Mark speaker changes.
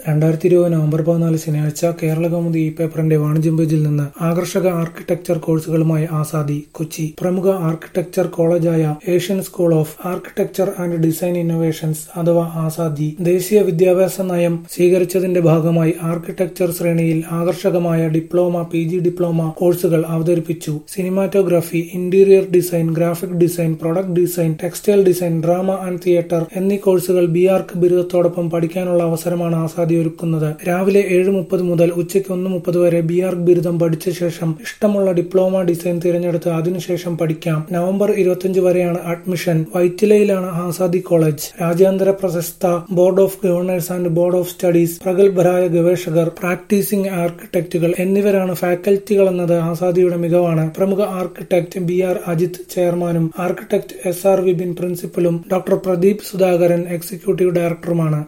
Speaker 1: രണ്ടായിരത്തി ഇരുപത് നവംബർ പതിനാല് ശനിയാഴ്ച കേരളകൗമുദി ഈ പേപ്പറിന്റെ വാണിജ്യം പേജിൽ നിന്ന് ആകർഷക ആർക്കിടെക്ചർ കോഴ്സുകളുമായി ആസാദി കൊച്ചി പ്രമുഖ ആർക്കിടെക്ചർ കോളേജായ Asian school of architecture and design innovations അഥവാ ആസാദി ദേശീയ വിദ്യാഭ്യാസ നയം സ്വീകരിച്ചതിന്റെ ഭാഗമായി ആർക്കിടെക്ചർ ശ്രേണിയിൽ ആകർഷകമായ ഡിപ്ലോമ പി ജി ഡിപ്ലോമ കോഴ്സുകൾ അവതരിപ്പിച്ചു cinematography interior design graphic design product design textile design drama and theatre എന്നീ കോഴ്സുകൾ ബി ആർക്ക് ബിരുദത്തോടൊപ്പം പഠിക്കാനുള്ള അവസരമാണ് ആസാദി ഒരുക്കുന്നത് രാവിലെ ഏഴ് മുപ്പത് മുതൽ ഉച്ചയ്ക്ക് ഒന്ന് മുപ്പത് വരെ ബി ആർക്ക് ബിരുദം പഠിച്ച ശേഷം ഇഷ്ടമുള്ള ഡിപ്ലോമ ഡിസൈൻ തിരഞ്ഞെടുത്ത് അതിനുശേഷം പഠിക്കാം നവംബർ ഇരുപത്തിയഞ്ച് വരെയാണ് അഡ്മിഷൻ വൈറ്റിലയിലാണ് ആസാദി കോളേജ് രാജ്യാന്തര പ്രശസ്ത board of governors and board of studies പ്രഗത്ഭരായ ഗവേഷകർ പ്രാക്ടീസിംഗ് ആർക്കിടെക്റ്റുകൾ എന്നിവരാണ് ഫാക്കൽറ്റികൾ എന്നത് ആസാദിയുടെ മികവാണ് പ്രമുഖ ആർക്കിടെക്ട് ബി ആർ അജിത് ചെയർമാനും ആർക്കിടെക്ട് എസ് ആർ വിപിൻ പ്രിൻസിപ്പലും ഡോക്ടർ പ്രദീപ് സുധാകരൻ എക്സിക്യൂട്ടീവ് ഡയറക്ടറുമാണ്